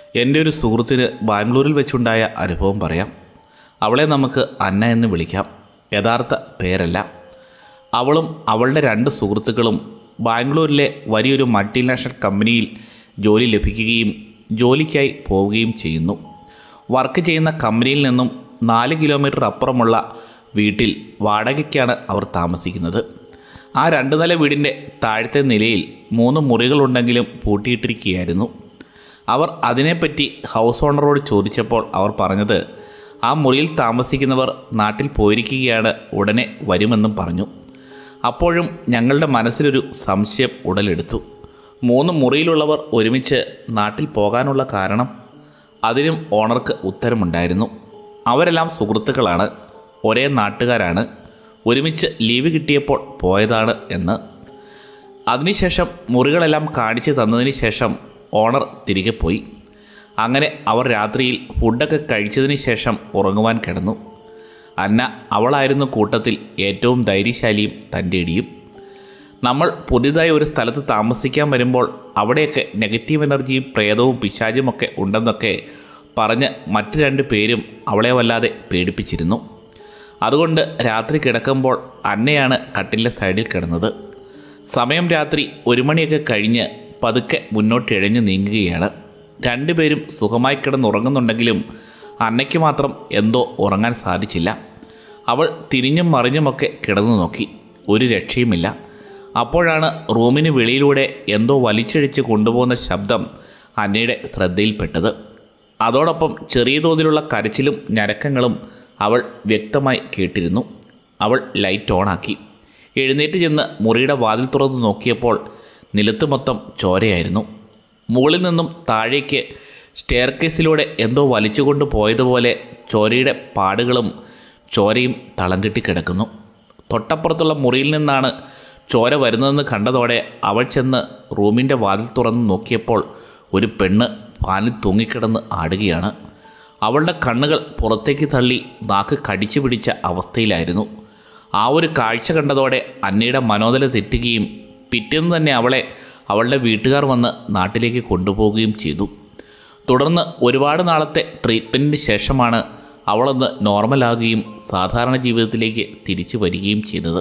എൻ്റെ ഒരു സുഹൃത്തിന് ബാംഗ്ലൂരിൽ വെച്ചുണ്ടായ അനുഭവം പറയാം അവളെ നമുക്ക് അന്ന എന്ന് വിളിക്കാം യഥാർത്ഥ പേരല്ല അവളും അവളുടെ രണ്ട് സുഹൃത്തുക്കളും ബാംഗ്ലൂരിലെ വലിയൊരു മൾട്ടിനാഷണൽ കമ്പനിയിൽ ജോലി ലഭിക്കുകയും ജോലിക്കായി പോവുകയും ചെയ്യുന്നു വർക്ക് ചെയ്യുന്ന കമ്പനിയിൽ നിന്നും നാല് കിലോമീറ്റർ അപ്പുറമുള്ള വീട്ടിൽ വാടകയ്ക്കാണ് അവർ താമസിക്കുന്നത് ആ രണ്ട് നില വീടിൻ്റെ താഴത്തെ നിലയിൽ മൂന്ന് മുറികളുണ്ടെങ്കിലും പൂട്ടിയിട്ടിരിക്കുകയായിരുന്നു അവർ അതിനെപ്പറ്റി ഹൗസ് ഓണറോട് ചോദിച്ചപ്പോൾ അവർ പറഞ്ഞത് ആ മുറിയിൽ താമസിക്കുന്നവർ നാട്ടിൽ പോയിരിക്കുകയാണ് ഉടനെ വരുമെന്നും പറഞ്ഞു അപ്പോഴും ഞങ്ങളുടെ മനസ്സിലൊരു സംശയം ഉടലെടുത്തു മൂന്ന് മുറിയിലുള്ളവർ ഒരുമിച്ച് നാട്ടിൽ പോകാനുള്ള കാരണം അതിനും ഓണർക്ക് ഉത്തരമുണ്ടായിരുന്നു അവരെല്ലാം സുഹൃത്തുക്കളാണ് ഒരേ നാട്ടുകാരാണ് ഒരുമിച്ച് ലീവ് കിട്ടിയപ്പോൾ പോയതാണ് എന്ന് അതിനുശേഷം മുറികളെല്ലാം കാണിച്ചു തന്നതിന് ശേഷം ഓണർ തിരികെ പോയി അങ്ങനെ അവർ രാത്രിയിൽ ഫുഡൊക്കെ കഴിച്ചതിന് ശേഷം ഉറങ്ങുവാൻ കിടന്നു അന്ന അവളായിരുന്നു കൂട്ടത്തിൽ ഏറ്റവും ധൈര്യശാലിയും തൻ്റെ ഇടിയും നമ്മൾ പുതിയതായി ഒരു സ്ഥലത്ത് താമസിക്കാൻ വരുമ്പോൾ അവിടെയൊക്കെ നെഗറ്റീവ് എനർജിയും പ്രേതവും പിശാചുമൊക്കെ ഉണ്ടെന്നൊക്കെ പറഞ്ഞ് മറ്റു രണ്ട് പേരും അവളെ വല്ലാതെ പേടിപ്പിച്ചിരുന്നു അതുകൊണ്ട് രാത്രി കിടക്കുമ്പോൾ അന്നയാണ് കട്ടിലിൻ്റെ സൈഡിൽ കിടന്നത് സമയം രാത്രി ഒരു മണിയൊക്കെ കഴിഞ്ഞ് പതുക്കെ മുന്നോട്ട് ഇഴഞ്ഞു നീങ്ങുകയാണ് രണ്ടുപേരും സുഖമായി കിടന്നുറങ്ങുന്നുണ്ടെങ്കിലും അന്നയ്ക്ക് മാത്രം എന്തോ ഉറങ്ങാൻ സാധിച്ചില്ല അവൾ തിരിഞ്ഞും മറിഞ്ഞുമൊക്കെ കിടന്നു നോക്കി ഒരു രക്ഷയുമില്ല അപ്പോഴാണ് റൂമിന് വെളിയിലൂടെ എന്തോ വലിച്ചിഴച്ച് കൊണ്ടുപോകുന്ന ശബ്ദം അന്നയുടെ ശ്രദ്ധയിൽപ്പെട്ടത് അതോടൊപ്പം ചെറിയ തോതിലുള്ള കരച്ചിലും ഞരക്കങ്ങളും അവൾ വ്യക്തമായി കേട്ടിരുന്നു അവൾ ലൈറ്റ് ഓണാക്കി എഴുന്നേറ്റ് ചെന്ന് മുറിയുടെ വാതിൽ തുറന്ന് നോക്കിയപ്പോൾ നിലത്ത് മൊത്തം ചോരയായിരുന്നു മുകളിൽ നിന്നും താഴേക്ക് സ്റ്റെയർ കേസിലൂടെ എന്തോ വലിച്ചുകൊണ്ട് പോയതുപോലെ ചോരയുടെ പാടുകളും ചോരയും തളം കെട്ടി കിടക്കുന്നു തൊട്ടപ്പുറത്തുള്ള മുറിയിൽ നിന്നാണ് ചോര വരുന്നതെന്ന് കണ്ടതോടെ അവൾ ചെന്ന് റൂമിൻ്റെ വാതിൽ തുറന്ന് നോക്കിയപ്പോൾ ഒരു പെണ്ണ് പാനിൽ തൂങ്ങിക്കിടന്ന് ആടുകയാണ് അവളുടെ കണ്ണുകൾ പുറത്തേക്ക് തള്ളി നാക്ക് കടിച്ചു പിടിച്ച അവസ്ഥയിലായിരുന്നു ആ ഒരു കാഴ്ച കണ്ടതോടെ അന്നയുടെ മനോദല തെറ്റുകയും പിറ്റേന്ന് തന്നെ അവളെ അവളുടെ വീട്ടുകാർ വന്ന് നാട്ടിലേക്ക് കൊണ്ടുപോവുകയും ചെയ്തു തുടർന്ന് ഒരുപാട് നാളത്തെ ട്രീറ്റ്മെൻറ്റിന് ശേഷമാണ് അവളൊന്ന് നോർമലാകുകയും സാധാരണ ജീവിതത്തിലേക്ക് തിരിച്ചു വരികയും ചെയ്തത്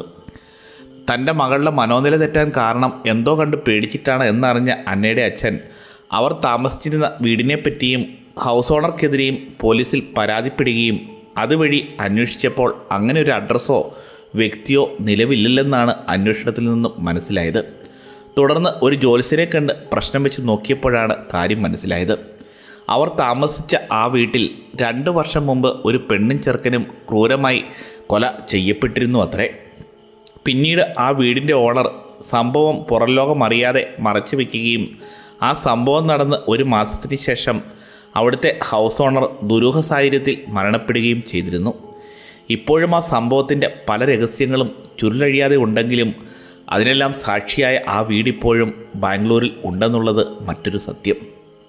തൻ്റെ മകളുടെ മനോനില തെറ്റാൻ കാരണം എന്തോ കണ്ട് പേടിച്ചിട്ടാണ് എന്നറിഞ്ഞ അന്നയുടെ അച്ഛൻ അവർ താമസിച്ചിരുന്ന വീടിനെപ്പറ്റിയും ഹൗസ് ഓണർക്കെതിരെയും പോലീസിൽ പരാതിപ്പെടുകയും അതുവഴി അന്വേഷിച്ചപ്പോൾ അങ്ങനെ ഒരു അഡ്രസ്സോ വ്യക്തിയോ നിലവിലില്ലെന്നാണ് അന്വേഷണത്തിൽ നിന്നും മനസ്സിലായത് തുടർന്ന് ഒരു ജ്യോത്സ്യരെ കണ്ട് പ്രശ്നം വെച്ച് നോക്കിയപ്പോഴാണ് കാര്യം മനസ്സിലായത് അവർ താമസിച്ച ആ വീട്ടിൽ രണ്ട് വർഷം മുമ്പ് ഒരു പെണ്ണും ചെറുക്കനും ക്രൂരമായി കൊല ചെയ്യപ്പെട്ടിരുന്നു അത്രേ പിന്നീട് ആ വീടിൻ്റെ ഓണർ സംഭവം പുറം ലോകം അറിയാതെ മറച്ചു വയ്ക്കുകയും ആ സംഭവം നടന്ന് ഒരു മാസത്തിന് ശേഷം അവിടുത്തെ ഹൗസ് ഓണർ ദുരൂഹ സാഹചര്യത്തിൽ മരണപ്പെടുകയും ചെയ്തിരുന്നു ഇപ്പോഴും ആ സംഭവത്തിൻ്റെ പല രഹസ്യങ്ങളും ചുരുളഴിയാതെ ഉണ്ടെങ്കിലും അതിനെല്ലാം സാക്ഷിയായ ആ വീടിപ്പോഴും ബാംഗ്ലൂരിൽ ഉണ്ടെന്നുള്ളത് മറ്റൊരു സത്യം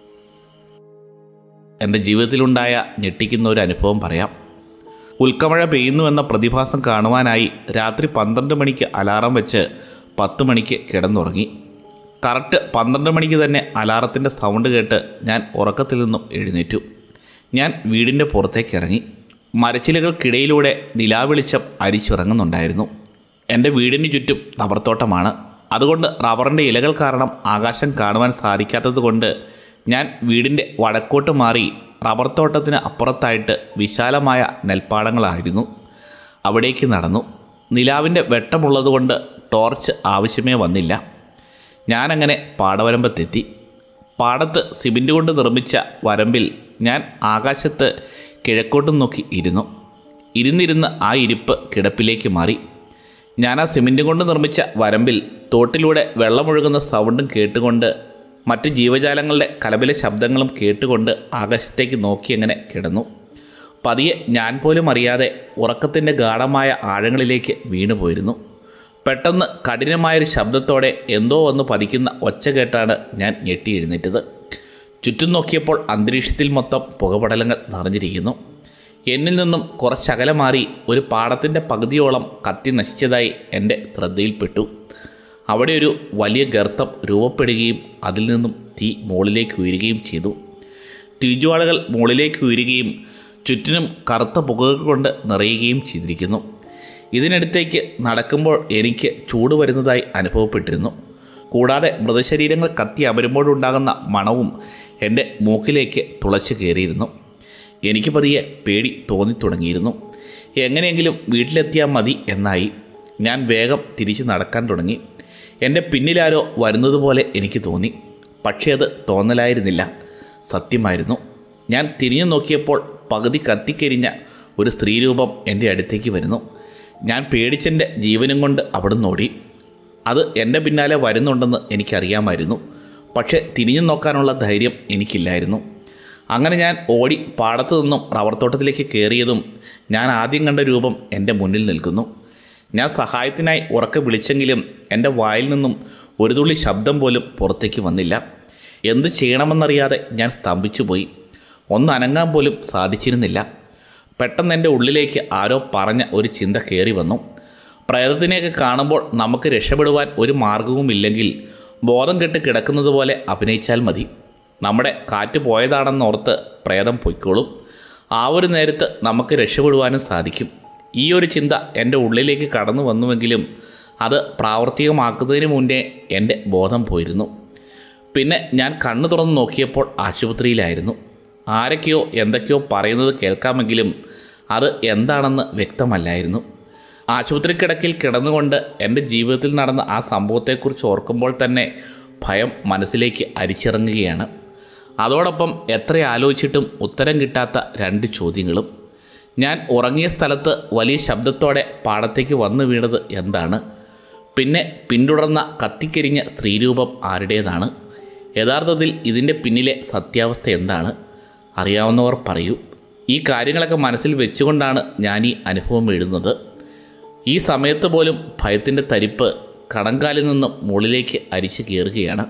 എൻ്റെ ജീവിതത്തിലുണ്ടായ ഞെട്ടിക്കുന്ന ഒരു അനുഭവം പറയാം ഉൽക്കമഴ പെയ്യുന്നു എന്ന പ്രതിഭാസം കാണുവാനായി രാത്രി പന്ത്രണ്ട് മണിക്ക് അലാറം വെച്ച് പത്ത് മണിക്ക് കിടന്നുറങ്ങി കറക്റ്റ് പന്ത്രണ്ട് മണിക്ക് തന്നെ അലാറത്തിൻ്റെ സൗണ്ട് കേട്ട് ഞാൻ ഉറക്കത്തിൽ നിന്നും എഴുന്നേറ്റു ഞാൻ വീടിൻ്റെ പുറത്തേക്ക് ഇറങ്ങി മരച്ചിലകൾക്കിടയിലൂടെ നിലാവെളിച്ചം അരിച്ചിറങ്ങുന്നുണ്ടായിരുന്നു എൻ്റെ വീടിന് ചുറ്റും റബ്ബർത്തോട്ടമാണ് അതുകൊണ്ട് റബ്ബറിൻ്റെ ഇലകൾ കാരണം ആകാശം കാണുവാൻ സാധിക്കാത്തത് കൊണ്ട് ഞാൻ വീടിൻ്റെ വടക്കോട്ട് മാറി റബ്ബർ തോട്ടത്തിന് അപ്പുറത്തായിട്ട് വിശാലമായ നെൽപ്പാടങ്ങളായിരുന്നു അവിടേക്ക് നടന്നു നിലാവിൻ്റെ വെട്ടമുള്ളതുകൊണ്ട് ടോർച്ച് ആവശ്യമേ വന്നില്ല ഞാനങ്ങനെ പാടവരമ്പത്തെത്തി പാടത്ത് സിമെൻറ്റ് കൊണ്ട് നിർമ്മിച്ച വരമ്പിൽ ഞാൻ ആകാശത്ത് കിഴക്കോട്ടും നോക്കി ഇരുന്നു ഇരുന്നിരുന്ന് ആ ഇരിപ്പ് കിടപ്പിലേക്ക് മാറി ഞാൻ ആ സിമെൻറ്റ് കൊണ്ട് നിർമ്മിച്ച വരമ്പിൽ തോട്ടിലൂടെ വെള്ളമൊഴുകുന്ന സൗണ്ടും കേട്ടുകൊണ്ട് മറ്റു ജീവജാലങ്ങളുടെ കലപില ശബ്ദങ്ങളും കേട്ടുകൊണ്ട് ആകാശത്തേക്ക് നോക്കി അങ്ങനെ കിടന്നു പതിയെ ഞാൻ പോലും അറിയാതെ ഉറക്കത്തിൻ്റെ ഗാഠമായ ആഴങ്ങളിലേക്ക് വീണുപോയിരുന്നു പെട്ടെന്ന് കഠിനമായൊരു ശബ്ദത്തോടെ എന്തോ ഒന്ന് പതിക്കുന്ന ഒച്ച കേട്ടാണ് ഞാൻ ഞെട്ടി എഴുന്നേറ്റത് ചുറ്റും നോക്കിയപ്പോൾ അന്തരീക്ഷത്തിൽ മൊത്തം പുകപടലങ്ങൾ നിറഞ്ഞിരിക്കുന്നു എന്നിൽ നിന്നും കുറച്ചകലെ മാറി ഒരു പാടത്തിൻ്റെ പകുതിയോളം കത്തി നശിച്ചതായി എൻ്റെ ശ്രദ്ധയിൽപ്പെട്ടു അവിടെ ഒരു വലിയ ഗർത്തം രൂപപ്പെടുകയും അതിൽ നിന്നും തീ മുകളിലേക്ക് ഉയരുകയും ചെയ്തു തീജ്വാളകൾ മുകളിലേക്ക് ഉയരുകയും ചുറ്റിനും കറുത്ത പുകകൾ കൊണ്ട് നിറയുകയും ചെയ്തിരിക്കുന്നു ഇതിനടുത്തേക്ക് നടക്കുമ്പോൾ എനിക്ക് ചൂട് വരുന്നതായി അനുഭവപ്പെട്ടിരുന്നു കൂടാതെ മൃതശരീരങ്ങൾ കത്തി അമരുമ്പോഴുണ്ടാകുന്ന മണവും എൻ്റെ മൂക്കിലേക്ക് തുളച്ചു കയറിയിരുന്നു എനിക്ക് പതിയെ പേടി തോന്നിത്തുടങ്ങിയിരുന്നു എങ്ങനെയെങ്കിലും വീട്ടിലെത്തിയാൽ മതി എന്നായി ഞാൻ വേഗം തിരിച്ച് നടക്കാൻ തുടങ്ങി എൻ്റെ പിന്നിലാരോ വരുന്നത് പോലെ എനിക്ക് തോന്നി പക്ഷേ അത് തോന്നലായിരുന്നില്ല സത്യമായിരുന്നു ഞാൻ തിരിഞ്ഞു നോക്കിയപ്പോൾ പകുതി കത്തിക്കരിഞ്ഞ ഒരു സ്ത്രീരൂപം എൻ്റെ അടുത്തേക്ക് വരുന്നു ഞാൻ പേടിച്ചെൻ്റെ ജീവനും കൊണ്ട് അവിടുന്ന് ഓടി അത് എൻ്റെ പിന്നാലെ വരുന്നുണ്ടെന്ന് എനിക്കറിയാമായിരുന്നു പക്ഷേ തിരിഞ്ഞു നോക്കാനുള്ള ധൈര്യം എനിക്കില്ലായിരുന്നു അങ്ങനെ ഞാൻ ഓടി പാടത്തു നിന്നും റബ്ബർ തോട്ടത്തിലേക്ക് കയറിയതും ഞാൻ ആദ്യം കണ്ട രൂപം എൻ്റെ മുന്നിൽ നിൽക്കുന്നു ഞാൻ സഹായത്തിനായി ഉറക്കെ വിളിച്ചെങ്കിലും എൻ്റെ വായിൽ നിന്നും ഒരു തുള്ളി ശബ്ദം പോലും പുറത്തേക്ക് വന്നില്ല എന്ത് ചെയ്യണമെന്നറിയാതെ ഞാൻ സ്തംഭിച്ചു പോയി ഒന്ന് അനങ്ങാൻ പോലും സാധിച്ചിരുന്നില്ല പെട്ടെന്ന് എൻ്റെ ഉള്ളിലേക്ക് ആരോ പറഞ്ഞ ഒരു ചിന്ത കയറി വന്നു പ്രേതത്തിനെയൊക്കെ കാണുമ്പോൾ നമുക്ക് രക്ഷപ്പെടുവാൻ ഒരു മാർഗവുമില്ലെങ്കിൽ ബോധം കെട്ട് കിടക്കുന്നത് പോലെ അഭിനയിച്ചാൽ മതി നമ്മുടെ കാറ്റ് പോയതാണെന്നോർത്ത് പ്രേതം പൊയ്ക്കോളും ആ ഒരു നേരത്ത് നമുക്ക് രക്ഷപ്പെടുവാനും സാധിക്കും ഈ ഒരു ചിന്ത എൻ്റെ ഉള്ളിലേക്ക് കടന്നു വന്നുവെങ്കിലും അത് പ്രാവർത്തികമാക്കുന്നതിന് മുന്നേ എൻ്റെ ബോധം പോയിരുന്നു പിന്നെ ഞാൻ കണ്ണു തുറന്ന് നോക്കിയപ്പോൾ ആശുപത്രിയിലായിരുന്നു ആരൊക്കെയോ എന്തൊക്കെയോ പറയുന്നത് കേൾക്കാമെങ്കിലും അത് എന്താണെന്ന് വ്യക്തമല്ലായിരുന്നു ആശുപത്രി കിടക്കിൽ കിടന്നുകൊണ്ട് എൻ്റെ ജീവിതത്തിൽ നടന്ന ആ സംഭവത്തെക്കുറിച്ച് ഓർക്കുമ്പോൾ തന്നെ ഭയം മനസ്സിലേക്ക് അരിച്ചിറങ്ങുകയാണ് അതോടൊപ്പം എത്ര ആലോചിച്ചിട്ടും ഉത്തരം കിട്ടാത്ത രണ്ട് ചോദ്യങ്ങളും ഞാൻ ഉറങ്ങിയ സ്ഥലത്ത് വലിയ ശബ്ദത്തോടെ പാടത്തേക്ക് വന്നു വീണത് എന്താണ് പിന്നെ പിന്തുടർന്ന കത്തിക്കരിഞ്ഞ സ്ത്രീരൂപം ആരുടേതാണ് യഥാർത്ഥത്തിൽ ഇതിൻ്റെ പിന്നിലെ സത്യാവസ്ഥ എന്താണ് അറിയാവുന്നവർ പറയൂ ഈ കാര്യങ്ങളൊക്കെ മനസ്സിൽ വെച്ചുകൊണ്ടാണ് ഞാൻ ഈ അനുഭവം എഴുതുന്നത് ഈ സമയത്ത് പോലും ഭയത്തിൻ്റെ തരിപ്പ് കടങ്കാലിൽ നിന്നും മുകളിലേക്ക് അരിച്ചു കയറുകയാണ്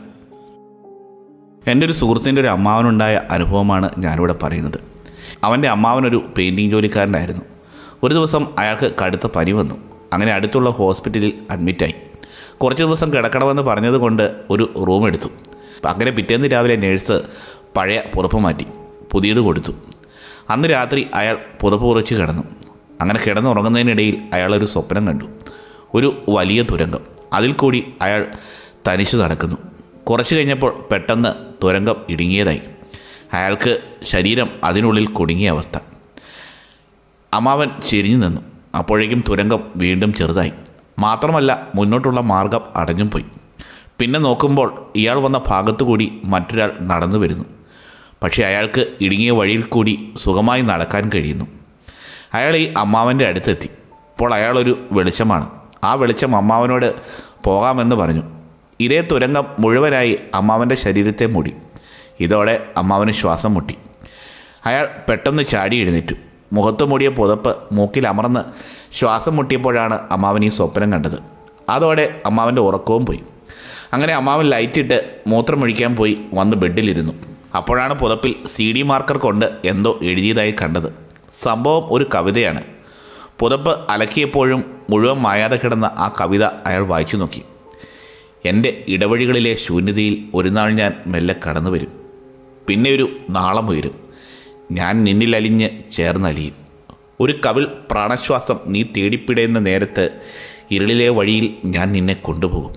എൻ്റെ ഒരു സുഹൃത്തിൻ്റെ ഒരു അമ്മാവനുണ്ടായ അനുഭവമാണ് ഞാനിവിടെ പറയുന്നത് അവൻ്റെ അമ്മാവനൊരു പെയിൻറ്റിങ് ജോലിക്കാരനായിരുന്നു ഒരു ദിവസം അയാൾക്ക് കടുത്ത പനി വന്നു അങ്ങനെ അടുത്തുള്ള ഹോസ്പിറ്റലിൽ അഡ്മിറ്റായി കുറച്ച് ദിവസം കിടക്കണമെന്ന് പറഞ്ഞതുകൊണ്ട് ഒരു റൂം എടുത്തു അങ്ങനെ പിറ്റേന്ന് രാവിലെ നേഴ്സ് പഴയ പുറപ്പ് മാറ്റി പുതിയത് കൊടുത്തു അന്ന് രാത്രി അയാൾ പുതപ്പ് കുറച്ച് കിടന്നു അങ്ങനെ കിടന്നുറങ്ങുന്നതിനിടയിൽ അയാളൊരു സ്വപ്നം കണ്ടു ഒരു വലിയ തുരങ്കം അതിൽ കൂടി അയാൾ തനിച്ചു നടക്കുന്നു കുറച്ച് കഴിഞ്ഞപ്പോൾ പെട്ടെന്ന് തുരങ്കം ഇടുങ്ങിയതായി അയാൾക്ക് ശരീരം അതിനുള്ളിൽ കുടുങ്ങിയ അവസ്ഥ അമ്മാവൻ ചെരിഞ്ഞു നിന്നു അപ്പോഴേക്കും തുരങ്കം വീണ്ടും ചെറുതായി മാത്രമല്ല മുന്നോട്ടുള്ള മാർഗം അടഞ്ഞും പോയി പിന്നെ നോക്കുമ്പോൾ ഇയാൾ വന്ന ഭാഗത്തു കൂടി മറ്റൊരാൾ നടന്നു വരുന്നു പക്ഷേ അയാൾക്ക് ഇടുങ്ങിയ വഴിയിൽ കൂടി സുഖമായി നടക്കാൻ കഴിയുന്നു അയാൾ ഈ അമ്മാവൻ്റെ അടുത്തെത്തി അപ്പോൾ അയാളൊരു വെളിച്ചമാണ് ആ വെളിച്ചം അമ്മാവനോട് പോകാമെന്ന് പറഞ്ഞു ഇതേ തുരങ്കം മുഴുവനായി അമ്മാവൻ്റെ ശരീരത്തെ മൂടി ഇതോടെ അമ്മാവന് ശ്വാസം മുട്ടി അയാൾ പെട്ടെന്ന് ചാടി എഴുന്നേറ്റു മുഖത്ത് മൂടിയ പുതപ്പ് മൂക്കിൽ അമർന്ന് ശ്വാസം മുട്ടിയപ്പോഴാണ് അമ്മാവൻ ഈ സ്വപ്നം കണ്ടത് അതോടെ അമ്മാവൻ്റെ ഉറക്കവും പോയി അങ്ങനെ അമ്മാവൻ ലൈറ്റിട്ട് മൂത്രമൊഴിക്കാൻ പോയി വന്ന് ബെഡിലിരുന്നു അപ്പോഴാണ് പുതപ്പിൽ സി ഡി മാർക്കർ കൊണ്ട് എന്തോ എഴുതിയതായി കണ്ടത് സംഭവം ഒരു കവിതയാണ് പുതപ്പ് അലക്കിയപ്പോഴും മുഴുവൻ മായാതെ കിടന്ന ആ കവിത അയാൾ വായിച്ചു നോക്കി എൻ്റെ ഇടവഴികളിലെ ശൂന്യതയിൽ ഒരു നാൾ ഞാൻ മെല്ലെ കടന്നു വരും പിന്നെ ഒരു നാളം ഉയരും ഞാൻ നിന്നിലലിഞ്ഞ് ചേർന്നലിയും ഒരു കവിൾ പ്രാണശ്വാസം നീ തേടിപ്പിടയുന്ന നേരത്ത് ഇരുളിലെ വഴിയിൽ ഞാൻ നിന്നെ കൊണ്ടുപോകും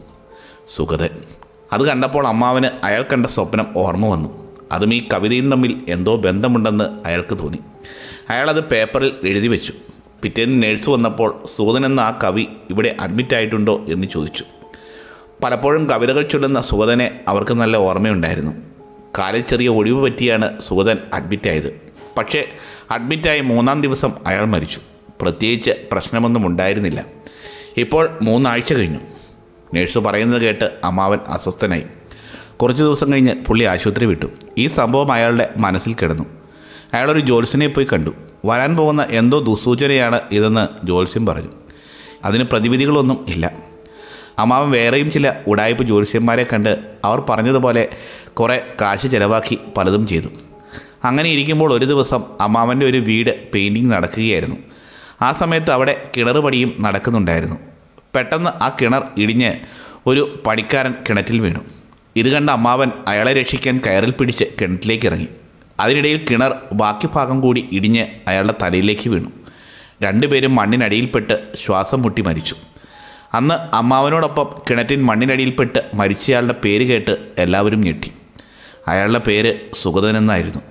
സുഗതൻ അത് കണ്ടപ്പോൾ അമ്മാവന് അയാൾ കണ്ട സ്വപ്നം ഓർമ്മ വന്നു അതും ഈ കവിതയും തമ്മിൽ എന്തോ ബന്ധമുണ്ടെന്ന് അയാൾക്ക് തോന്നി അയാളത് പേപ്പറിൽ എഴുതി വെച്ചു പിറ്റേന്ന് നേഴ്സ് വന്നപ്പോൾ സുഗതൻ എന്ന ആ കവി ഇവിടെ അഡ്മിറ്റ് ആയിട്ടുണ്ടോ എന്ന് ചോദിച്ചു പലപ്പോഴും കവിതകൾ ചൊല്ലുന്ന സുഗതനെ അവർക്ക് നല്ല ഓർമ്മയുണ്ടായിരുന്നു കാലിൽ ചെറിയ ഒഴിവ് പറ്റിയാണ് സുഗതൻ അഡ്മിറ്റായത് പക്ഷേ അഡ്മിറ്റായി മൂന്നാം ദിവസം അയാൾ മരിച്ചു പ്രത്യേകിച്ച് പ്രശ്നമൊന്നും ഉണ്ടായിരുന്നില്ല ഇപ്പോൾ മൂന്നാഴ്ച കഴിഞ്ഞു നേഴ്സ് പറയുന്നത് കേട്ട് അമ്മാവൻ അസ്വസ്ഥനായി കുറച്ച് ദിവസം കഴിഞ്ഞ് പുള്ളി ആശുപത്രി വിട്ടു ഈ സംഭവം അയാളുടെ മനസ്സിൽ കിടന്നു അയാളൊരു ജ്യോത്സ്യനെ പോയി കണ്ടു വരാൻ പോകുന്ന എന്തോ ദുസൂചനയാണ് ഇതെന്ന് ജ്യോത്സ്യം പറഞ്ഞു അതിന് പ്രതിവിധികളൊന്നും ഇല്ല അമ്മാവൻ വേറെയും ചില ഉടായ്പ ജ്യോത്സ്യന്മാരെ കണ്ട് അവർ പറഞ്ഞതുപോലെ കുറേ കാശ് ചിലവാക്കി പലതും ചെയ്തു അങ്ങനെ ഇരിക്കുമ്പോൾ ഒരു ദിവസം അമ്മാവൻ്റെ ഒരു വീട് പെയിൻറ്റിങ് നടക്കുകയായിരുന്നു ആ സമയത്ത് അവിടെ കിണർ പടിയും നടക്കുന്നുണ്ടായിരുന്നു പെട്ടെന്ന് ആ കിണർ ഇടിഞ്ഞ് ഒരു പണിക്കാരൻ കിണറ്റിൽ വീണു ഇത് കണ്ട അമ്മാവൻ അയാളെ രക്ഷിക്കാൻ കയറിൽ പിടിച്ച് കിണറ്റിലേക്ക് ഇറങ്ങി അതിനിടയിൽ കിണർ ബാക്കി ഭാഗം കൂടി ഇടിഞ്ഞ് അയാളുടെ തലയിലേക്ക് വീണു രണ്ടുപേരും മണ്ണിനടിയിൽപ്പെട്ട് ശ്വാസം മുട്ടി മരിച്ചു അന്ന് അമ്മാവനോടൊപ്പം കിണറ്റിൻ മണ്ണിനടിയിൽപ്പെട്ട് മരിച്ചയാളുടെ പേര് കേട്ട് എല്ലാവരും ഞെട്ടി അയാളുടെ പേര് സുഗതൻ എന്നായിരുന്നു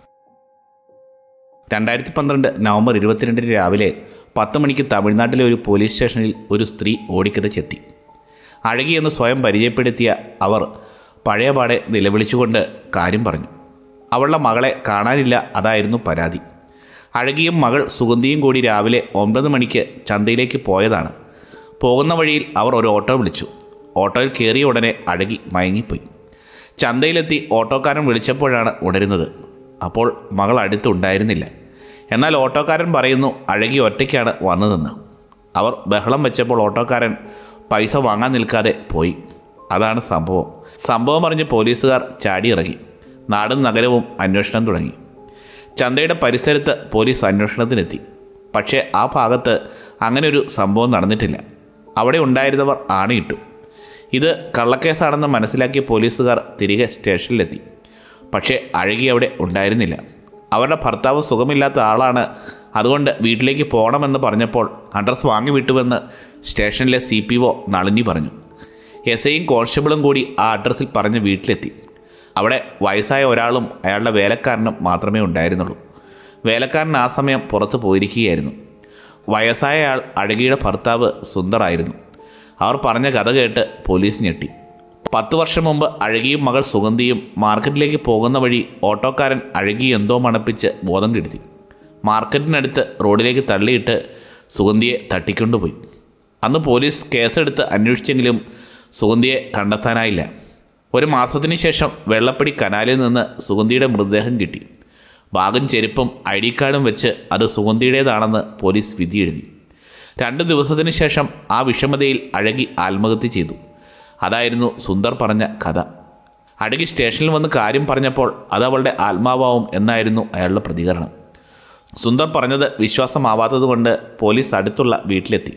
രണ്ടായിരത്തി പന്ത്രണ്ട് നവംബർ ഇരുപത്തിരണ്ടിന് രാവിലെ പത്ത് മണിക്ക് തമിഴ്നാട്ടിലെ ഒരു പോലീസ് സ്റ്റേഷനിൽ ഒരു സ്ത്രീ ഓടിക്കതച്ചെത്തി അഴകി എന്ന് സ്വയം പരിചയപ്പെടുത്തിയ അവർ പഴയപാടെ നിലവിളിച്ചുകൊണ്ട് കാര്യം പറഞ്ഞു അവളുടെ മകളെ കാണാനില്ല അതായിരുന്നു പരാതി അഴകിയും മകൾ സുഗന്ധിയും കൂടി രാവിലെ ഒമ്പത് മണിക്ക് ചന്തയിലേക്ക് പോയതാണ് പോകുന്ന വഴിയിൽ അവർ ഒരു ഓട്ടോ വിളിച്ചു ഓട്ടോയിൽ കയറിയ ഉടനെ അഴകി മയങ്ങിപ്പോയി ചന്തയിലെത്തി ഓട്ടോക്കാരൻ വിളിച്ചപ്പോഴാണ് ഉണരുന്നത് അപ്പോൾ മകൾ അടുത്തുണ്ടായിരുന്നില്ല എന്നാൽ ഓട്ടോക്കാരൻ പറയുന്നു അഴകി ഒറ്റയ്ക്കാണ് വന്നതെന്ന് അവർ ബഹളം വെച്ചപ്പോൾ ഓട്ടോക്കാരൻ പൈസ വാങ്ങാൻ നിൽക്കാതെ പോയി അതാണ് സംഭവം സംഭവം അറിഞ്ഞ് പോലീസുകാർ ചാടിയിറങ്ങി നാടും നഗരവും അന്വേഷണം തുടങ്ങി ചന്തയുടെ പരിസരത്ത് പോലീസ് അന്വേഷണത്തിനെത്തി പക്ഷേ ആ ഭാഗത്ത് അങ്ങനെ ഒരു സംഭവം നടന്നിട്ടില്ല അവിടെ ഉണ്ടായിരുന്നവർ ആണയിട്ടു ഇത് കള്ളക്കേസാണെന്ന് മനസ്സിലാക്കിയ പോലീസുകാർ തിരികെ സ്റ്റേഷനിലെത്തി പക്ഷേ അഴകി അവിടെ ഉണ്ടായിരുന്നില്ല അവരുടെ ഭർത്താവ് സുഖമില്ലാത്ത ആളാണ് അതുകൊണ്ട് വീട്ടിലേക്ക് പോകണമെന്ന് പറഞ്ഞപ്പോൾ അഡ്രസ് വാങ്ങി വിട്ടുവെന്ന് സ്റ്റേഷനിലെ സി പി ഒ നളിനി പറഞ്ഞു എസ് ഐയും കോൺസ്റ്റബിളും കൂടി ആ അഡ്രസ്സിൽ പറഞ്ഞ് വീട്ടിലെത്തി അവിടെ വയസ്സായ ഒരാളും അയാളുടെ വേലക്കാരനും മാത്രമേ ഉണ്ടായിരുന്നുള്ളൂ വേലക്കാരൻ ആ സമയം പുറത്ത് പോയിരിക്കുകയായിരുന്നു വയസ്സായ ആൾ അഴകിയുടെ ഭർത്താവ് സുന്ദറായിരുന്നു അവർ പറഞ്ഞ കഥ കേട്ട് പോലീസ് ഞെട്ടി പത്ത് വർഷം മുമ്പ് അഴകിയും മകൾ സുഗന്ധിയും മാർക്കറ്റിലേക്ക് പോകുന്ന വഴി ഓട്ടോക്കാരൻ അഴകി എന്തോ മണപ്പിച്ച് ബോധം കെടുത്തി മാർക്കറ്റിനടുത്ത് റോഡിലേക്ക് തള്ളിയിട്ട് സുഗന്ധിയെ തട്ടിക്കൊണ്ടുപോയി അന്ന് പോലീസ് കേസെടുത്ത് അന്വേഷിച്ചെങ്കിലും സുഗന്ധിയെ കണ്ടെത്താനായില്ല ഒരു മാസത്തിന് ശേഷം വെള്ളപ്പടി കനാലിൽ നിന്ന് സുഗന്ധിയുടെ മൃതദേഹം കിട്ടി ബാഗും ചെരുപ്പും ഐ ഡി കാർഡും വെച്ച് അത് സുഗന്ധിയുടേതാണെന്ന് പോലീസ് വിധി എഴുതി രണ്ട് ദിവസത്തിന് ശേഷം ആ വിഷമതയിൽ അഴകി ആത്മഹത്യ ചെയ്തു അതായിരുന്നു സുന്ദർ പറഞ്ഞ കഥ അഴകി സ്റ്റേഷനിൽ വന്ന് കാര്യം പറഞ്ഞപ്പോൾ അത് അവളുടെ ആത്മാവാവും എന്നായിരുന്നു അയാളുടെ പ്രതികരണം സുന്ദർ പറഞ്ഞത് വിശ്വാസമാവാത്തതുകൊണ്ട് പോലീസ് അടുത്തുള്ള വീട്ടിലെത്തി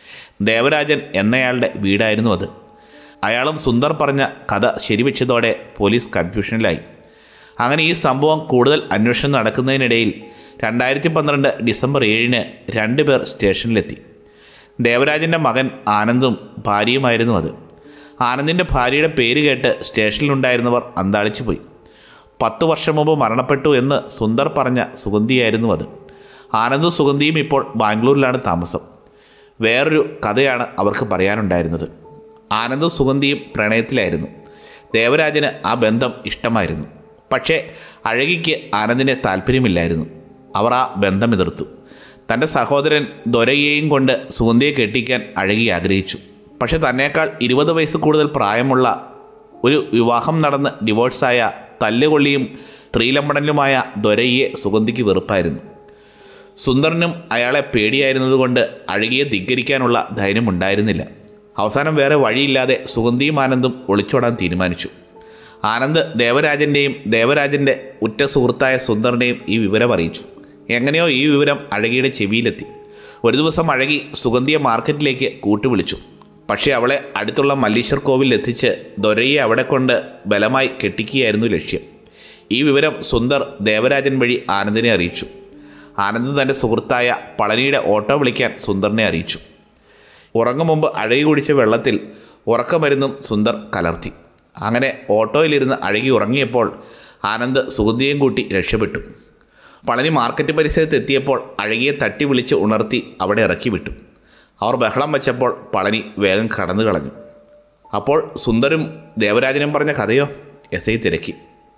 ദേവരാജൻ എന്നയാളുടെ വീടായിരുന്നു അത് അയാളും സുന്ദർ പറഞ്ഞ കഥ ശരിവെച്ചതോടെ പോലീസ് കൺഫ്യൂഷനിലായി അങ്ങനെ ഈ സംഭവം കൂടുതൽ അന്വേഷണം നടക്കുന്നതിനിടയിൽ രണ്ടായിരത്തി പന്ത്രണ്ട് ഡിസംബർ ഏഴിന് രണ്ടുപേർ സ്റ്റേഷനിലെത്തി ദേവരാജൻ്റെ മകൻ ആനന്ദും ഭാര്യയുമായിരുന്നു അത് ആനന്ദിൻ്റെ ഭാര്യയുടെ പേര് കേട്ട് സ്റ്റേഷനിലുണ്ടായിരുന്നവർ അന്താളിച്ചു പോയി പത്ത് വർഷം മുമ്പ് മരണപ്പെട്ടു എന്ന് സുന്ദർ പറഞ്ഞ സുഗന്ധിയായിരുന്നു അത് ആനന്ദും സുഗന്ധിയും ഇപ്പോൾ ബാംഗ്ലൂരിലാണ് താമസം വേറൊരു കഥയാണ് അവർക്ക് പറയാനുണ്ടായിരുന്നത് ആനന്ദും സുഗന്ധിയും പ്രണയത്തിലായിരുന്നു ദേവരാജന് ആ ബന്ധം ഇഷ്ടമായിരുന്നു പക്ഷേ അഴകിക്ക് ആനന്ദിനെ താല്പര്യമില്ലായിരുന്നു അവർ ആ ബന്ധം എതിർത്തു തൻ്റെ സഹോദരൻ ദൊരയെയും കൊണ്ട് സുഗന്ധിയെ കെട്ടിക്കാൻ അഴകി ആഗ്രഹിച്ചു പക്ഷെ തന്നേക്കാൾ ഇരുപത് വയസ്സ് കൂടുതൽ പ്രായമുള്ള ഒരു വിവാഹം നടന്ന് ഡിവോഴ്സായ തല്ലുകൊള്ളിയും സ്ത്രീലമ്പടനുമായ ദൊരയെ സുഗന്ധിക്ക് വെറുപ്പായിരുന്നു സുന്ദറിനും അയാളെ പേടിയായിരുന്നതുകൊണ്ട് അഴകിയെ ധിക്കരിക്കാനുള്ള ധൈര്യമുണ്ടായിരുന്നില്ല അവസാനം വേറെ വഴിയില്ലാതെ സുഗന്ധിയും ആനന്ദും ഒളിച്ചോടാൻ തീരുമാനിച്ചു ആനന്ദ് ദേവരാജൻ്റെയും ദേവരാജൻ്റെ ഉറ്റ സുഹൃത്തായ സുന്ദറിനെയും ഈ വിവരം അറിയിച്ചു എങ്ങനെയോ ഈ വിവരം അഴകിയുടെ ചെവിയിലെത്തി ഒരു ദിവസം അഴകി സുഗന്ധിയെ മാർക്കറ്റിലേക്ക് കൂട്ടുവിളിച്ചു പക്ഷേ അവളെ അടുത്തുള്ള മല്ലീശ്വർ കോവിൽ എത്തിച്ച് ദൊരയെ അവിടെ കൊണ്ട് ബലമായി കെട്ടിക്കുകയായിരുന്നു ലക്ഷ്യം ഈ വിവരം സുന്ദർ ദേവരാജൻ വഴി ആനന്ദിനെ അറിയിച്ചു ആനന്ദ് തൻ്റെ സുഹൃത്തായ പളനിയുടെ ഓട്ടോ വിളിക്കാൻ സുന്ദറിനെ അറിയിച്ചു ഉറങ്ങും മുമ്പ് അഴകി കുടിച്ച വെള്ളത്തിൽ ഉറക്കമരുന്നും സുന്ദർ കലർത്തി അങ്ങനെ ഓട്ടോയിലിരുന്ന് അഴകി ഉറങ്ങിയപ്പോൾ ആനന്ദ് സുഗന്ധിയും കൂട്ടി രക്ഷപ്പെട്ടു പളനി മാർക്കറ്റ് പരിസരത്ത് എത്തിയപ്പോൾ അഴകിയെ തട്ടി വിളിച്ച് ഉണർത്തി അവിടെ ഇറക്കി വിട്ടു അവർ ബഹളം വെച്ചപ്പോൾ പളനി വേഗം കടന്നു കളഞ്ഞു അപ്പോൾ സുന്ദരും ദേവരാജനും പറഞ്ഞ കഥയോ എസ് ഐ തിരക്കി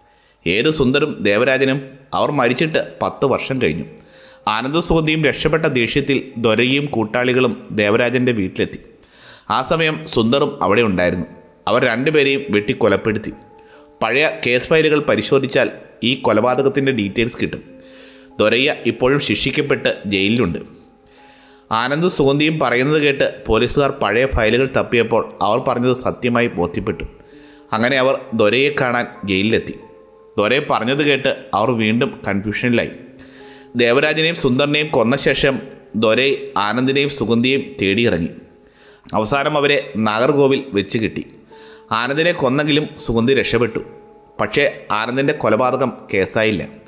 ഏത് സുന്ദരും ദേവരാജനും അവർ മരിച്ചിട്ട് പത്ത് വർഷം കഴിഞ്ഞു ആനന്ദസുഗന്ധിയും രക്ഷപ്പെട്ട ദേഷ്യത്തിൽ ദൊരയും കൂട്ടാളികളും ദേവരാജൻ്റെ വീട്ടിലെത്തി ആ സമയം സുന്ദറും അവിടെ ഉണ്ടായിരുന്നു അവർ രണ്ടുപേരെയും വെട്ടി കൊലപ്പെടുത്തി പഴയ കേസ് ഫയലുകൾ പരിശോധിച്ചാൽ ഈ കൊലപാതകത്തിൻ്റെ ഡീറ്റെയിൽസ് കിട്ടും ദൊരയ്യ ഇപ്പോഴും ശിക്ഷിക്കപ്പെട്ട് ജയിലിലുണ്ട് ആനന്ദ് സുഗന്ധിയും പറയുന്നത് കേട്ട് പോലീസുകാർ പഴയ ഫയലുകൾ തപ്പിയപ്പോൾ അവർ പറഞ്ഞത് സത്യമായി ബോധ്യപ്പെട്ടു അങ്ങനെ അവർ ദൊരയെ കാണാൻ ജയിലിലെത്തി ദൊരയെ പറഞ്ഞത് കേട്ട് അവർ വീണ്ടും കൺഫ്യൂഷനിലായി ദേവരാജനെയും സുന്ദറിനെയും കൊന്ന ശേഷം ദൊരൈ ആനന്ദിനെയും സുഗന്ധിയെയും തേടിയിറങ്ങി അവസാനം അവരെ നാഗർകോവിൽ വെച്ച് കിട്ടി ആനന്ദിനെ കൊന്നെങ്കിലും സുഗന്ധി രക്ഷപ്പെട്ടു പക്ഷേ ആനന്ദിൻ്റെ കൊലപാതകം കേസായില്ല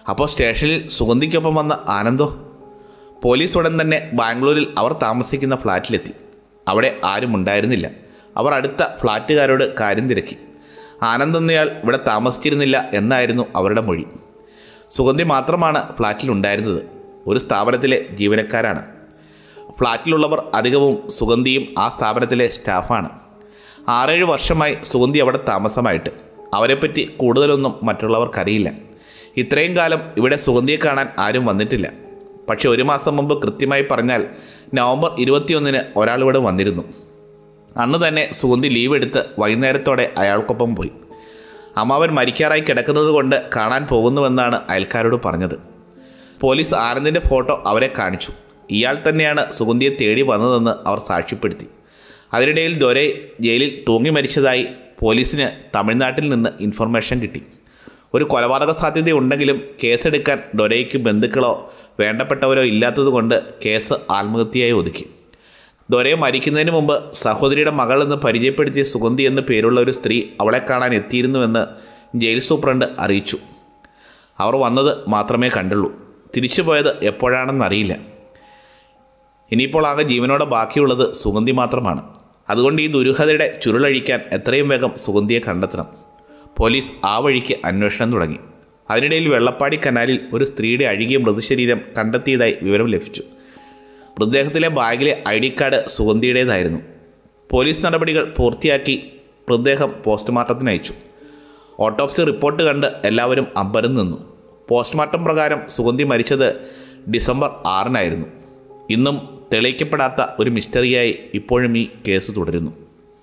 അപ്പോൾ സ്റ്റേഷനിൽ സുഗന്ധിക്കൊപ്പം വന്ന ആനന്ദോ പോലീസ് ഉടൻ തന്നെ ബാംഗ്ലൂരിൽ അവർ താമസിക്കുന്ന ഫ്ലാറ്റിലെത്തി അവിടെ ആരും ഉണ്ടായിരുന്നില്ല അവർ അടുത്ത ഫ്ലാറ്റുകാരോട് കാര്യം തിരക്കി ആനന്ദ് എന്നയാൾ ഇവിടെ താമസിച്ചിരുന്നില്ല എന്നായിരുന്നു അവരുടെ മൊഴി സുഗന്ധി മാത്രമാണ് ഫ്ലാറ്റിലുണ്ടായിരുന്നത് ഒരു സ്ഥാപനത്തിലെ ജീവനക്കാരാണ് ഫ്ലാറ്റിലുള്ളവർ അധികവും സുഗന്ധിയും ആ സ്ഥാപനത്തിലെ സ്റ്റാഫാണ് ആറേഴ് വർഷമായി സുഗന്ധി അവിടെ താമസമായിട്ട് അവരെപ്പറ്റി കൂടുതലൊന്നും മറ്റുള്ളവർക്കറിയില്ല ഇത്രയും കാലം ഇവിടെ സുഗന്ധിയെ കാണാൻ ആരും വന്നിട്ടില്ല പക്ഷെ ഒരു മാസം മുമ്പ് കൃത്യമായി പറഞ്ഞാൽ നവംബർ ഇരുപത്തിയൊന്നിന് ഒരാൾ ഇവിടെ വന്നിരുന്നു അന്ന് തന്നെ സുഗന്ധി ലീവ് എടുത്ത് വൈകുന്നേരത്തോടെ അയാൾക്കൊപ്പം പോയി അമ്മാവൻ മരിക്കാറായി കിടക്കുന്നത് കൊണ്ട് കാണാൻ പോകുന്നുവെന്നാണ് അയൽക്കാരോട് പറഞ്ഞത് പോലീസ് ആനന്ദിൻ്റെ ഫോട്ടോ അവരെ കാണിച്ചു ഇയാൾ തന്നെയാണ് സുഗന്ധിയെ തേടി വന്നതെന്ന് അവർ സാക്ഷ്യപ്പെടുത്തി അതിനിടയിൽ ദൊരെ ജയിലിൽ തൂങ്ങി മരിച്ചതായി പോലീസിന് തമിഴ്നാട്ടിൽ നിന്ന് ഇൻഫർമേഷൻ കിട്ടി ഒരു കൊലപാതക സാധ്യതയുണ്ടെങ്കിലും കേസെടുക്കാൻ ഡൊരയ്ക്ക് ബന്ധുക്കളോ വേണ്ടപ്പെട്ടവരോ ഇല്ലാത്തതുകൊണ്ട് കേസ് ആത്മഹത്യയായി ഒതുക്കി ദൊരയെ മരിക്കുന്നതിന് മുമ്പ് സഹോദരിയുടെ മകൾ എന്ന് പരിചയപ്പെടുത്തിയ സുഗന്ധി എന്ന് പേരുള്ള ഒരു സ്ത്രീ അവളെ കാണാൻ എത്തിയിരുന്നുവെന്ന് ജയിൽ സൂപ്രണ്ട് അറിയിച്ചു അവർ വന്നത് മാത്രമേ കണ്ടുള്ളൂ തിരിച്ചു പോയത് എപ്പോഴാണെന്നറിയില്ല ഇനിയിപ്പോൾ ആകെ ജീവനോടെ ബാക്കിയുള്ളത് സുഗന്ധി മാത്രമാണ് അതുകൊണ്ട് ഈ ദുരൂഹതയുടെ ചുരുളഴിക്കാൻ എത്രയും വേഗം സുഗന്ധിയെ കണ്ടെത്തണം പോലീസ് ആ വഴിക്ക് അന്വേഷണം തുടങ്ങി അതിനിടയിൽ വെള്ളപ്പാടി കനാലിൽ ഒരു സ്ത്രീയുടെ അഴുകിയ മൃതശരീരം കണ്ടെത്തിയതായി വിവരം ലഭിച്ചു മൃതദേഹത്തിലെ ബാഗിലെ ഐ ഡി കാർഡ് സുഗന്ധിയുടേതായിരുന്നു പോലീസ് നടപടികൾ പൂർത്തിയാക്കി മൃതദേഹം പോസ്റ്റ്മോർട്ടത്തിന് അയച്ചു ഓട്ടോപ്സി റിപ്പോർട്ട് കണ്ട് എല്ലാവരും അമ്പരം നിന്നു പോസ്റ്റ്മോർട്ടം പ്രകാരം സുഗന്ധി മരിച്ചത് ഡിസംബർ ആറിനായിരുന്നു ഇന്നും തെളിയിക്കപ്പെടാത്ത ഒരു മിസ്റ്ററിയായി ഇപ്പോഴും ഈ കേസ് തുടരുന്നു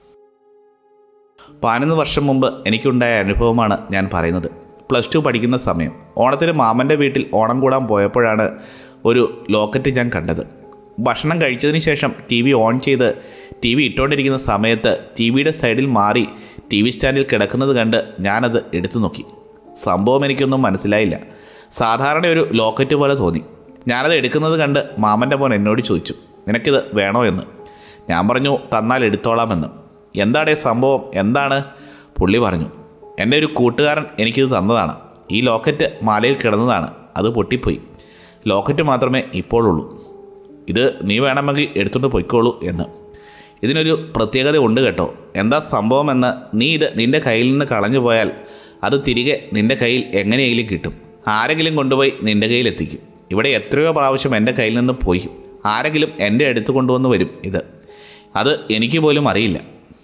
പതിനൊന്ന് വർഷം മുമ്പ് എനിക്കുണ്ടായ അനുഭവമാണ് ഞാൻ പറയുന്നത് പ്ലസ് ടു പഠിക്കുന്ന സമയം ഓണത്തിന് മാമൻ്റെ വീട്ടിൽ ഓണം കൂടാൻ പോയപ്പോഴാണ് ഒരു ലോക്കറ്റ് ഞാൻ കണ്ടത് ഭക്ഷണം കഴിച്ചതിന് ശേഷം ടി വി ഓൺ ചെയ്ത് ടി വി ഇട്ടുകൊണ്ടിരിക്കുന്ന സമയത്ത് ടി വിയുടെ സൈഡിൽ മാറി ടി വി സ്റ്റാൻഡിൽ കിടക്കുന്നത് കണ്ട് ഞാനത് എടുത്തു നോക്കി സംഭവം എനിക്കൊന്നും മനസ്സിലായില്ല സാധാരണ ഒരു ലോക്കറ്റ് പോലെ തോന്നി ഞാനത് എടുക്കുന്നത് കണ്ട് മാമൻ്റെ മോൻ എന്നോട് ചോദിച്ചു നിനക്കിത് വേണോ എന്ന് ഞാൻ പറഞ്ഞു തന്നാൽ എടുത്തോളാമെന്ന് എന്താടേ സംഭവം എന്താണ് പുള്ളി പറഞ്ഞു എൻ്റെ ഒരു കൂട്ടുകാരൻ എനിക്കിത് തന്നതാണ് ഈ ലോക്കറ്റ് മാലയിൽ കിടന്നതാണ് അത് പൊട്ടിപ്പോയി ലോക്കറ്റ് മാത്രമേ ഇപ്പോഴുള്ളൂ ഇത് നീ വേണമെങ്കിൽ എടുത്തുകൊണ്ട് പൊയ്ക്കോളൂ എന്ന് ഇതിനൊരു പ്രത്യേകത ഉണ്ട് കേട്ടോ എന്താ സംഭവമെന്ന് നീ ഇത് നിൻ്റെ കയ്യിൽ നിന്ന് കളഞ്ഞു പോയാൽ അത് തിരികെ നിൻ്റെ കയ്യിൽ എങ്ങനെയെങ്കിലും കിട്ടും ആരെങ്കിലും കൊണ്ടുപോയി നിൻ്റെ കയ്യിൽ എത്തിക്കും ഇവിടെ എത്രയോ പ്രാവശ്യം എൻ്റെ കയ്യിൽ നിന്ന് പോയി ആരെങ്കിലും എൻ്റെ അടുത്ത് കൊണ്ടുവന്ന് വരും ഇത് അത് എനിക്ക് പോലും അറിയില്ല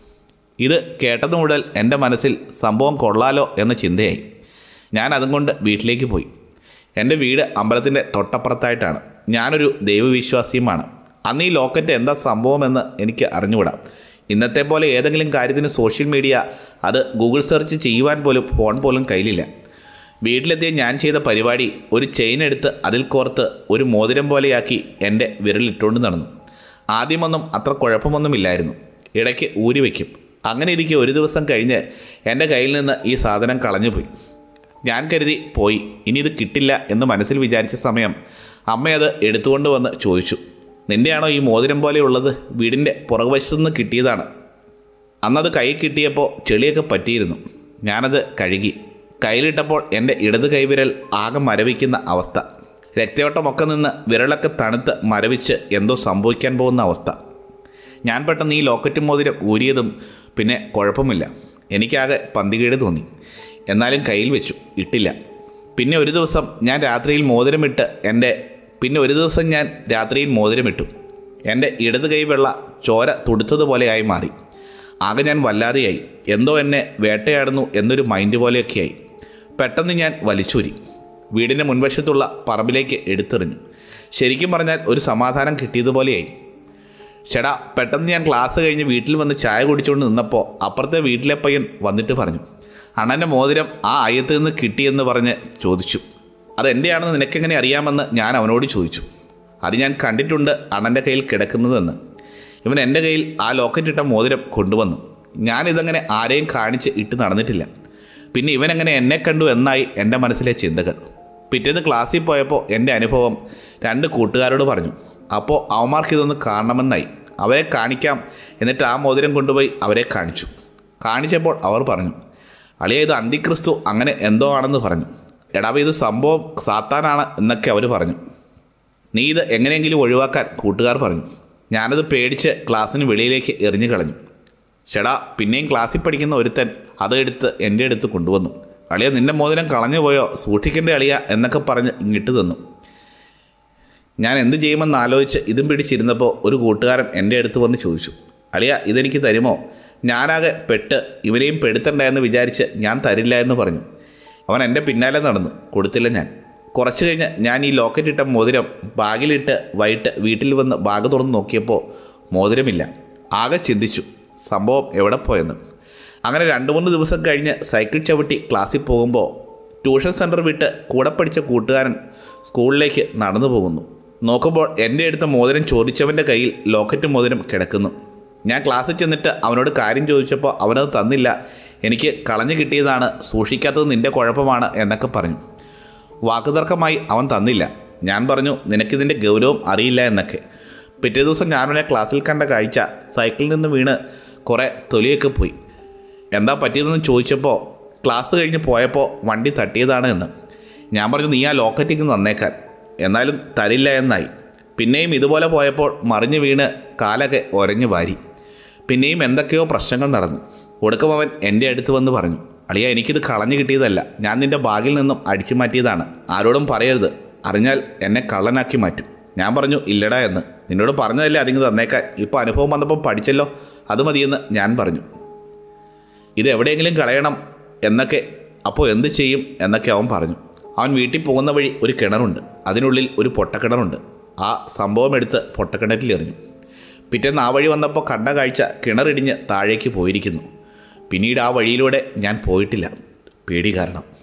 ഇത് കേട്ടതു മുതൽ എൻ്റെ മനസ്സിൽ സംഭവം കൊള്ളാലോ എന്ന ചിന്തയായി ഞാൻ അതും കൊണ്ട് വീട്ടിലേക്ക് പോയി എൻ്റെ വീട് അമ്പലത്തിൻ്റെ തൊട്ടപ്പുറത്തായിട്ടാണ് ഞാനൊരു ദൈവവിശ്വാസിയുമാണ് അന്ന് ഈ ലോക്കറ്റ് എന്താ സംഭവമെന്ന് എനിക്ക് അറിഞ്ഞുകൂടാ ഇന്നത്തെ പോലെ ഏതെങ്കിലും കാര്യത്തിന് സോഷ്യൽ മീഡിയ അത് ഗൂഗിൾ സെർച്ച് ചെയ്യുവാൻ പോലും ഫോൺ പോലും കയ്യിലില്ല വീട്ടിലെത്തിയ ഞാൻ ചെയ്ത പരിപാടി ഒരു ചെയിൻ എടുത്ത് അതിൽ കോർത്ത് ഒരു മോതിരം പോലെയാക്കി എൻ്റെ വിരലിട്ടുകൊണ്ട് നടന്നു ആദ്യമൊന്നും അത്ര കുഴപ്പമൊന്നുമില്ലായിരുന്നു ഇടയ്ക്ക് ഊരി വയ്ക്കും അങ്ങനെ ഇരിക്കെ ഒരു ദിവസം കഴിഞ്ഞ് എൻ്റെ കയ്യിൽ നിന്ന് ഈ സാധനം കളഞ്ഞുപോയി ഞാൻ കരുതി പോയി ഇനി ഇത് കിട്ടില്ല എന്ന് മനസ്സിൽ വിചാരിച്ച സമയം അമ്മയത് എടുത്തുകൊണ്ട് വന്ന് ചോദിച്ചു നിൻ്റെയാണോ ഈ മോതിരം പോലെയുള്ളത് വീടിൻ്റെ പുറകുവശത്തു നിന്ന് കിട്ടിയതാണ് അന്നത് കൈ കിട്ടിയപ്പോൾ ചെളിയൊക്കെ പറ്റിയിരുന്നു ഞാനത് കഴുകി കയ്യിലിട്ടപ്പോൾ എൻ്റെ ഇടത് കൈവിരൽ ആകെ മരവിക്കുന്ന അവസ്ഥ രക്തയോട്ടമൊക്കെ നിന്ന് വിരലൊക്കെ തണുത്ത് മരവിച്ച് എന്തോ സംഭവിക്കാൻ പോകുന്ന അവസ്ഥ ഞാൻ പെട്ടെന്ന് ഈ ലോക്കറ്റ് മോതിരം ഊരിയതും പിന്നെ കുഴപ്പമില്ല എനിക്കാകെ പന്തികേട് തോന്നി എന്നാലും കയ്യിൽ വെച്ചു ഇട്ടില്ല പിന്നെ ഒരു ദിവസം ഞാൻ രാത്രിയിൽ മോതിരമിട്ട് എൻ്റെ പിന്നെ ഒരു ദിവസം ഞാൻ രാത്രിയിൽ മോതിരമിട്ടു എൻ്റെ ഇടത് കൈ വെള്ള ചോര തുടുത്തതുപോലെയായി മാറി ആകെ ഞാൻ വല്ലാതെയായി എന്തോ എന്നെ വേട്ടയാടുന്നു എന്നൊരു മൈൻഡ് പോലെയൊക്കെയായി പെട്ടെന്ന് ഞാൻ വലിച്ചൂരി വീടിൻ്റെ മുൻവശത്തുള്ള പറമ്പിലേക്ക് എടുത്തെറിഞ്ഞു ശരിക്കും പറഞ്ഞാൽ ഒരു സമാധാനം കിട്ടിയതുപോലെയായി ചേടാ പെട്ടെന്ന് ഞാൻ ക്ലാസ് കഴിഞ്ഞ് വീട്ടിൽ വന്ന് ചായ കുടിച്ചുകൊണ്ട് നിന്നപ്പോൾ അപ്പുറത്തെ വീട്ടിലെ പയ്യൻ വന്നിട്ട് പറഞ്ഞു അണ്ണൻ്റെ മോതിരം ആ അയ്യത്ത് നിന്ന് കിട്ടിയെന്ന് പറഞ്ഞ് ചോദിച്ചു അതെൻ്റെയാണെന്ന് നിനക്കെങ്ങനെ അറിയാമെന്ന് ഞാൻ അവനോട് ചോദിച്ചു അത് ഞാൻ കണ്ടിട്ടുണ്ട് അണ്ണൻ്റെ കയ്യിൽ കിടക്കുന്നതെന്ന് ഇവൻ എൻ്റെ കയ്യിൽ ആ ലോക്കറ്റ് ഇട്ട മോതിരം കൊണ്ടുവന്നു ഞാനിതങ്ങനെ ആരെയും കാണിച്ച് ഇട്ട് നടന്നിട്ടില്ല പിന്നെ ഇവനെങ്ങനെ എന്നെ കണ്ടു എന്നായി എൻ്റെ മനസ്സിലെ ചിന്തകൾ പിറ്റേന്ന് ക്ലാസ്സിൽ പോയപ്പോൾ എൻ്റെ അനുഭവം രണ്ട് കൂട്ടുകാരോട് പറഞ്ഞു അപ്പോൾ അവന്മാർക്ക് ഇതൊന്ന് കാണണമെന്നായി അവരെ കാണിക്കാം എന്നിട്ട് ആ മോതിരം കൊണ്ടുപോയി അവരെ കാണിച്ചു കാണിച്ചപ്പോൾ അവർ പറഞ്ഞു അളിയ ഇത് അന്തിക്രിസ്തു അങ്ങനെ എന്തോ ആണെന്ന് പറഞ്ഞു എടാ ഇത് സംഭവം സാത്താനാണ് എന്നൊക്കെ അവർ പറഞ്ഞു നീ ഇത് എങ്ങനെയെങ്കിലും ഒഴിവാക്കാൻ കൂട്ടുകാർ പറഞ്ഞു ഞാനത് പേടിച്ച് ക്ലാസ്സിന് വെളിയിലേക്ക് എറിഞ്ഞു കളഞ്ഞു ചേടാ പിന്നെയും ക്ലാസ്സിൽ പഠിക്കുന്ന ഒരുത്തൻ അത് എടുത്ത് എൻ്റെ അടുത്ത് കൊണ്ടുവന്നു അളിയ നിന്റെ മോതിരം കളഞ്ഞു പോയോ സൂക്ഷിക്കേണ്ട അളിയ എന്നൊക്കെ പറഞ്ഞ് ഇങ്ങിട്ട് തന്നു ഞാൻ എന്ത് ചെയ്യുമെന്ന് ആലോചിച്ച് ഇതും പിടിച്ചിരുന്നപ്പോൾ ഒരു കൂട്ടുകാരൻ എൻ്റെ അടുത്ത് വന്ന് ചോദിച്ചു അളിയ ഇതെനിക്ക് തരുമോ ഞാനാകെ പെട്ട് ഇവരെയും പെടുത്തണ്ട എന്ന് വിചാരിച്ച് ഞാൻ തരില്ല എന്ന് പറഞ്ഞു അവൻ എൻ്റെ പിന്നാലെ നടന്നു കൊടുത്തില്ല ഞാൻ കുറച്ച് കഴിഞ്ഞ് ഞാൻ ഈ ലോക്കറ്റ് ഇട്ട മോതിരം ബാഗിലിട്ട് വൈകിട്ട് വീട്ടിൽ വന്ന് ബാഗ് തുറന്ന് നോക്കിയപ്പോൾ മോതിരമില്ല ആകെ ചിന്തിച്ചു സംഭവം എവിടെ പോയെന്ന് അങ്ങനെ രണ്ട് മൂന്ന് ദിവസം കഴിഞ്ഞ് സൈക്കിൾ ചവിട്ടി ക്ലാസ്സിൽ പോകുമ്പോൾ ട്യൂഷൻ സെൻറ്റർ വിട്ട് കൂടെ പഠിച്ച കൂട്ടുകാരൻ സ്കൂളിലേക്ക് നടന്നു പോകുന്നു നോക്കുമ്പോൾ എൻ്റെ അടുത്ത മോതിരം ചോദിച്ചവൻ്റെ കയ്യിൽ ലോക്കറ്റ് മോതിരം കിടക്കുന്നു ഞാൻ ക്ലാസ്സിൽ ചെന്നിട്ട് അവനോട് കാര്യം ചോദിച്ചപ്പോൾ അവനത് തന്നില്ല എനിക്ക് കളഞ്ഞു കിട്ടിയതാണ് സൂക്ഷിക്കാത്തത് നിൻ്റെ കുഴപ്പമാണ് എന്നൊക്കെ പറഞ്ഞു വാക്കുതർക്കമായി അവൻ തന്നില്ല ഞാൻ പറഞ്ഞു നിനക്കിതിൻ്റെ ഗൗരവം അറിയില്ല എന്നൊക്കെ പിറ്റേ ദിവസം ഞാനവനെ ക്ലാസ്സിൽ കണ്ട കാഴ്ച സൈക്കിളിൽ നിന്ന് വീണ് കുറേ തൊലിയൊക്കെ പോയി എന്താ പറ്റിയതെന്ന് ചോദിച്ചപ്പോൾ ക്ലാസ് കഴിഞ്ഞ് പോയപ്പോൾ വണ്ടി തട്ടിയതാണ് എന്ന് ഞാൻ പറഞ്ഞു നീ ആ ലോക്കറ്റിക്ക് നന്നേക്കാൻ എന്നാലും തരില്ല എന്നായി പിന്നെയും ഇതുപോലെ പോയപ്പോൾ മറിഞ്ഞു വീണ് കാലൊക്കെ ഒരഞ്ഞു വാരി പിന്നെയും എന്തൊക്കെയോ പ്രശ്നങ്ങൾ നടന്നു ഒടുക്കം അവൻ എൻ്റെ അടുത്ത് വന്ന് പറഞ്ഞു അളിയ എനിക്കിത് കളഞ്ഞു കിട്ടിയതല്ല ഞാൻ നിൻ്റെ ബാഗിൽ നിന്നും അടിച്ചു മാറ്റിയതാണ് ആരോടും പറയരുത് അറിഞ്ഞാൽ എന്നെ കള്ളനാക്കി മാറ്റും ഞാൻ പറഞ്ഞു ഇല്ലടാ എന്ന് നിന്നോട് പറഞ്ഞതല്ലേ അതിങ്ങ് തന്നേക്കാൻ ഇപ്പോൾ അനുഭവം വന്നപ്പോൾ പഠിച്ചല്ലോ അത് മതിയെന്ന് ഞാൻ പറഞ്ഞു ഇത് എവിടെയെങ്കിലും കളയണം എന്നൊക്കെ അപ്പോൾ എന്ത് ചെയ്യും എന്നൊക്കെ അവൻ പറഞ്ഞു അവൻ വീട്ടിൽ പോകുന്ന വഴി ഒരു കിണറുണ്ട് അതിനുള്ളിൽ ഒരു പൊട്ടക്കിണറുണ്ട് ആ സംഭവം എടുത്ത് പൊട്ടക്കിണറ്റിൽ എറിഞ്ഞു പിറ്റേന്ന് ആ വഴി വന്നപ്പോൾ കണ്ട കാഴ്ച കിണറിടിഞ്ഞ് താഴേക്ക് പോയിരിക്കുന്നു പിന്നീട് ആ വഴിയിലൂടെ ഞാൻ പോയിട്ടില്ല പേടി കാരണം